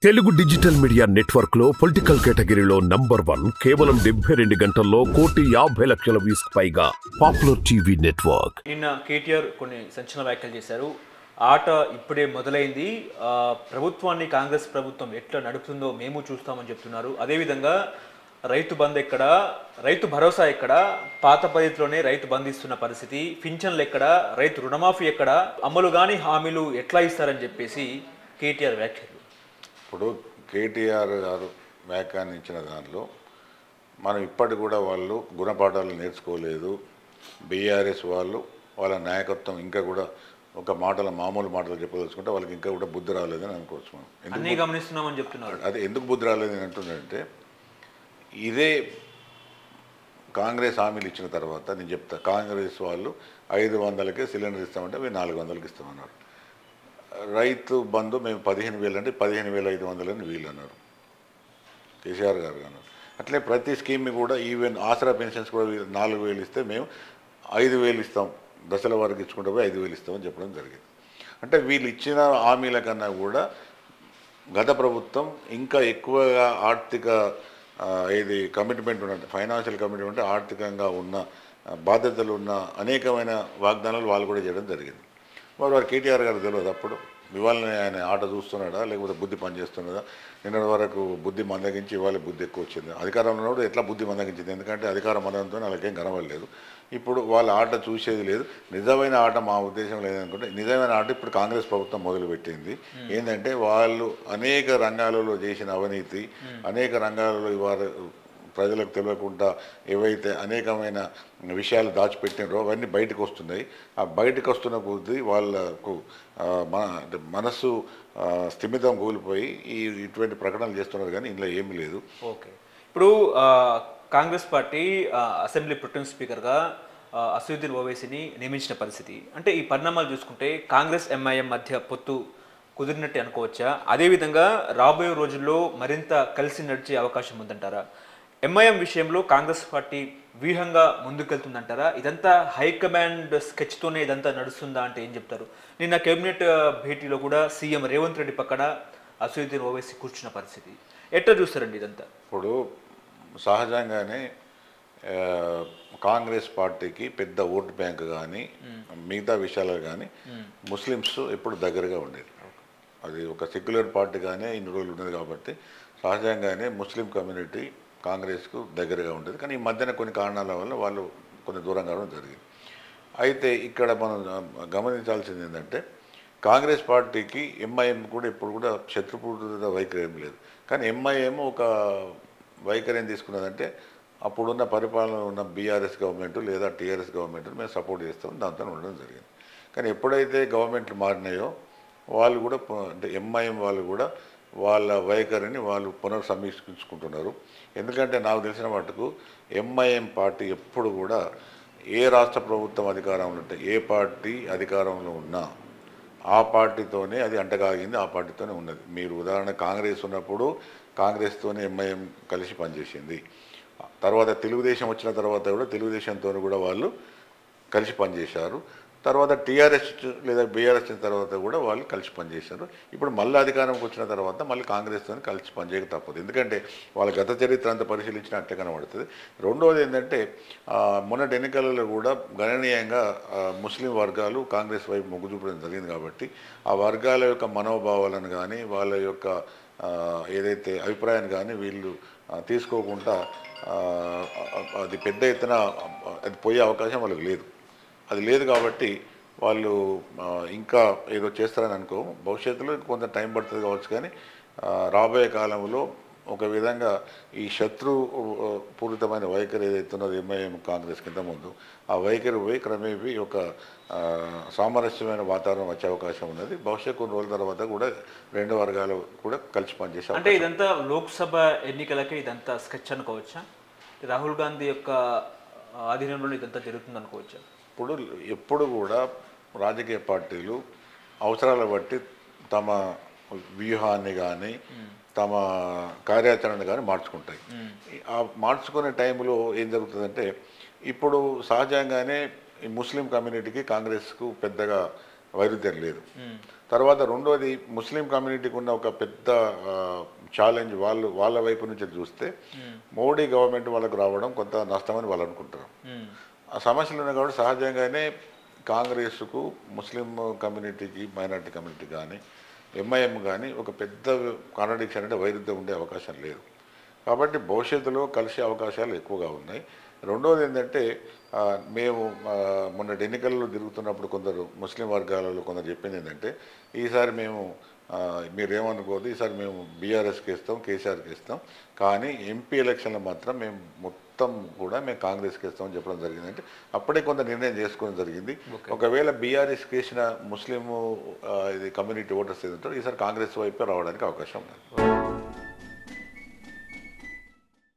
Telugu digital media network లో political కేటగిరీలో number one కేవలం డెబ్బై రెండు గంటల్లో కోటి యాభై లక్షల వ్యూస్ పైగా పాపులర్ టీవీ నెట్వర్క్ నిన్న కేటీఆర్ కొన్ని సంచలన వ్యాఖ్యలు చేశారు ఆట ఇప్పుడే మొదలైంది ఆ, ప్రభుత్వాన్ని కాంగ్రెస్ ప్రభుత్వం ఎట్లా నడుపుతుందో మేము చూస్తామని చెప్తున్నారు అదేవిధంగా రైతు బంద్ ఎక్కడ రైతు భరోసా ఎక్కడ పాత పద్ధతిలోనే రైతు బంద్ ఇస్తున్న పరిస్థితి పింఛన్లు ఎక్కడ రైతు రుణమాఫీ ఎక్కడ అమలు కాని హామీలు ఎట్లా ఇస్తారని చెప్పేసి కేటీఆర్ వ్యాఖ్యలు ఇప్పుడు కేటీఆర్ గారు వ్యాఖ్యానించిన దానిలో మనం ఇప్పటి కూడా వాళ్ళు గుణపాఠాలు నేర్చుకోలేదు బీఆర్ఎస్ వాళ్ళు వాళ్ళ నాయకత్వం ఇంకా కూడా ఒక మాటల మామూలు మాటలు చెప్పదలుచుకుంటే వాళ్ళకి ఇంకా కూడా బుద్ధి రాలేదని అనుకోవచ్చు మనం ఎందుకు అన్నీ గమనిస్తున్నామని చెప్తున్నారు అది ఎందుకు బుద్ధి రాలేదని అంటున్నాడంటే ఇదే కాంగ్రెస్ హామీలు ఇచ్చిన తర్వాత నేను చెప్తా కాంగ్రెస్ వాళ్ళు ఐదు వందలకే సిలిండర్ ఇస్తామంటే మేము నాలుగు వందలకి ఇస్తామన్నారు రైతు బంధు మేము పదిహేను వేలు అంటే పదిహేను వేల ఐదు వందలని వీళ్ళు అన్నారు కేసీఆర్ గారు అన్నారు అట్లే ప్రతి స్కీమ్ని కూడా ఈవెన్ ఆసరా పెన్షన్స్ కూడా వీళ్ళు నాలుగు వేలు ఇస్తే మేము ఐదు వేలు ఇస్తాం దశల వరకు ఇచ్చుకుంటే పోయి ఐదు వేలు ఇస్తామని చెప్పడం జరిగింది అంటే వీళ్ళు ఇచ్చిన హామీల కన్నా కూడా గత ప్రభుత్వం ఇంకా ఎక్కువగా ఆర్థిక ఆ, ఇది కమిట్మెంట్ ఉన్న ఫైనాన్షియల్ కమిట్మెంట్ ఆర్థికంగా ఉన్న ఆ, బాధ్యతలు ఉన్న అనేకమైన వాగ్దానాలు వాళ్ళు కూడా చేయడం జరిగింది మరి వారు కేటీఆర్ గారు తెలియదు అప్పుడు ఇవాళ ఆయన ఆట చూస్తున్నాడా లేకపోతే బుద్ధి పనిచేస్తున్నదా నిన్నటి వరకు బుద్ధి మందగించి ఇవాళ బుద్ధి ఎక్కువ వచ్చింది అధికారంలో ఉన్నప్పుడు ఎట్లా బుద్ధి మందగించింది ఎందుకంటే అధికార మందంతో వాళ్ళకేం కనబడలేదు ఇప్పుడు వాళ్ళ ఆట చూసేది లేదు నిజమైన ఆట మా ఉద్దేశం లేదనుకుంటే నిజమైన ఆట ఇప్పుడు కాంగ్రెస్ ప్రభుత్వం మొదలుపెట్టింది ఏంటంటే వాళ్ళు అనేక రంగాలలో చేసిన అవినీతి అనేక రంగాలలో ఇవాళ ప్రజలకు తెలియకుండా ఏవైతే అనేకమైన విషయాలు దాచిపెట్టినారో అవన్నీ బయటకు వస్తున్నాయి ఆ బయటకు వస్తున్న కొద్దీ వాళ్ళకు ఆ, మన అంటే మనస్సు ఆ, స్థిమితం కోల్పోయి ఈ ఇటువంటి ప్రకటనలు చేస్తున్నారు కానీ ఇందులో ఏమీ లేదు ఓకే ఇప్పుడు ఆ, కాంగ్రెస్ పార్టీ ఆ, అసెంబ్లీ ప్రొటెం స్పీకర్గా ఆ, అసదుద్దీన్ ఓవైసీని నియమించిన పరిస్థితి అంటే ఈ పరిణామాలు చూసుకుంటే కాంగ్రెస్ ఎంఐఎం మధ్య పొత్తు కుదిరినట్టు అనుకోవచ్చా అదేవిధంగా రాబోయే రోజుల్లో మరింత కలిసి నడిచే అవకాశం ఉందంటారా ఎంఐఎం విషయంలో కాంగ్రెస్ పార్టీ వ్యూహంగా ముందుకెళ్తుందంటారా ఇదంతా హైకమాండ్ స్కెచ్తోనే ఇదంతా నడుస్తుందా అంటే ఏం చెప్తారు నిన్న కేబినెట్ ఆ, భేటీలో కూడా సీఎం రేవంత్ రెడ్డి పక్కన అసదుద్దీన్ ఓవైసీ కూర్చున్న పరిస్థితి ఎట్లా చూస్తారండి ఇదంతా ఇప్పుడు సహజంగానే ఆ, కాంగ్రెస్ పార్టీకి పెద్ద ఓటు బ్యాంక్ కానీ మిగతా విషయాలు కానీ ముస్లిమ్స్ ఎప్పుడు దగ్గరగా ఉండేది అది ఒక సెక్యులర్ పార్టీగానే ఇన్ని రోజులు ఉండేది కాబట్టి సహజంగానే ముస్లిం కమ్యూనిటీ కాంగ్రెస్కు దగ్గరగా ఉండేది కానీ ఈ మధ్యన కొన్ని కారణాల వల్ల వాళ్ళు కొన్ని దూరం కావడం జరిగింది అయితే ఇక్కడ మనం గమనించాల్సింది ఏంటంటే కాంగ్రెస్ పార్టీకి ఎంఐఎం కూడా ఇప్పుడు కూడా శత్రుపూరిత వైఖరి ఏం లేదు కానీ ఎంఐఎం ఒక వైఖరి ఏం తీసుకున్నదంటే అప్పుడున్న పరిపాలన ఉన్న బీఆర్ఎస్ గవర్నమెంట్ లేదా టీఆర్ఎస్ గవర్నమెంట్ మేము సపోర్ట్ చేస్తాం దాంతో ఉండడం జరిగింది కానీ ఎప్పుడైతే గవర్నమెంట్లు మారినాయో వాళ్ళు కూడా పు- అంటే ఎంఐఎం వాళ్ళు కూడా వాళ్ళ వైఖరిని వాళ్ళు పునర్సమీక్షించుకుంటున్నారు ఎందుకంటే నాకు తెలిసిన మటుకు ఎంఐఎం పార్టీ ఎప్పుడు కూడా ఏ రాష్ట్ర ప్రభుత్వం అధికారంలో ఉంటే ఏ పార్టీ అధికారంలో ఉన్నా ఆ పార్టీతోనే అది అంటగాగింది ఆ పార్టీతోనే ఉన్నది మీరు ఉదాహరణ కాంగ్రెస్ ఉన్నప్పుడు కాంగ్రెస్తోనే ఎంఐఎం కలిసి పనిచేసింది తర్వాత తెలుగుదేశం వచ్చిన తర్వాత కూడా తెలుగుదేశంతో కూడా వాళ్ళు కలిసి పనిచేశారు తర్వాత టీఆర్ఎస్ లేదా బీఆర్ఎస్ వచ్చిన తర్వాత కూడా వాళ్ళు కలిసి పనిచేశారు ఇప్పుడు మళ్ళీ అధికారంకి వచ్చిన తర్వాత మళ్ళీ కాంగ్రెస్తో కలిసి పనిచేయక తప్పదు ఎందుకంటే వాళ్ళ గత చరిత్ర అంతా పరిశీలించిన అట్టే కనబడుతుంది రెండవది ఏంటంటే ఆ, మొన్నటి ఎన్నికలలో కూడా గణనీయంగా ఆ, ముస్లిం వర్గాలు కాంగ్రెస్ వైపు మొగ్గు చూపడం జరిగింది కాబట్టి ఆ వర్గాల యొక్క మనోభావాలను కానీ వాళ్ళ యొక్క ఆ, ఏదైతే అభిప్రాయాన్ని కానీ వీళ్ళు ఆ, తీసుకోకుండా ఆ, అది పెద్ద ఎత్తున అది పోయే అవకాశం వాళ్ళకి లేదు అది లేదు కాబట్టి వాళ్ళు ఆ, ఇంకా ఏదో చేస్తారని అనుకో భవిష్యత్తులో కొంత టైం పడుతుంది కావచ్చు కానీ ఆ, రాబోయే కాలంలో ఒక విధంగా ఈ శత్రు ఆ, పూరితమైన వైఖరి ఏదైతే ఉన్నదో ఎంఐఎం కాంగ్రెస్ కింద ముందు ఆ వైఖరి పోయి క్రమేపీ ఒక ఆ, సామరస్యమైన వాతావరణం వచ్చే అవకాశం ఉన్నది భవిష్యత్ కొన్ని రోజుల తర్వాత కూడా రెండు వర్గాలు కూడా కలిసి పనిచేసే అంటే ఇదంతా లోక్సభ ఎన్నికలకే ఇదంతా స్కెచ్ అనుకోవచ్చా రాహుల్ గాంధీ యొక్క ఆధీనంలో ఇదంతా జరుగుతుంది అనుకోవచ్చా ఇప్పుడు ఎప్పుడు కూడా రాజకీయ పార్టీలు అవసరాల బట్టి తమ వ్యూహాన్ని కానీ తమ కార్యాచరణ కానీ మార్చుకుంటాయి ఆ మార్చుకునే టైంలో ఏం జరుగుతుందంటే ఇప్పుడు సహజంగానే ఈ ముస్లిం కమ్యూనిటీకి కాంగ్రెస్కు పెద్దగా వైరుధ్యం లేదు తర్వాత రెండోది ముస్లిం కమ్యూనిటీకి ఉన్న ఒక పెద్ద ఛాలెంజ్ వాళ్ళు వాళ్ళ వైపు నుంచి చూస్తే మోడీ గవర్నమెంట్ వాళ్ళకు రావడం కొంత నష్టమని వాళ్ళు అనుకుంటారు మ్మ్. ఆ సమస్యలు ఉన్నాయి కాబట్టి సహజంగానే కాంగ్రెస్కు ముస్లిం కమ్యూనిటీకి మైనార్టీ కమ్యూనిటీ కానీ ఎంఐఎం కానీ ఒక పెద్ద కాంట్రడిక్షన్ అంటే వైరుధ్యం ఉండే అవకాశం లేదు కాబట్టి భవిష్యత్తులో కలిసే అవకాశాలు ఎక్కువగా ఉన్నాయి రెండవది ఏంటంటే ఆ, మేము ఆ, మొన్నటి ఎన్నికల్లో తిరుగుతున్నప్పుడు కొందరు ముస్లిం వర్గాలలో కొందరు చెప్పింది ఏంటంటే ఈసారి మేము ఆ, మీరు ఏమనుకోదు ఈసారి మేము బీఆర్ఎస్కి ఇస్తాం కేసీఆర్కి ఇస్తాం కానీ ఎంపీ ఎలక్షన్లో మాత్రం మేము మొత్తం కూడా మేము కాంగ్రెస్కి ఇస్తామని చెప్పడం జరిగింది అంటే అప్పుడే కొంత నిర్ణయం చేసుకోవడం జరిగింది ఒకవేళ బీఆర్ఎస్కి వేసిన ముస్లిం ఆ, ఇది కమ్యూనిటీ ఓటర్స్ ఏదంటారో ఈసారి కాంగ్రెస్ వైపే రావడానికి అవకాశం ఉంది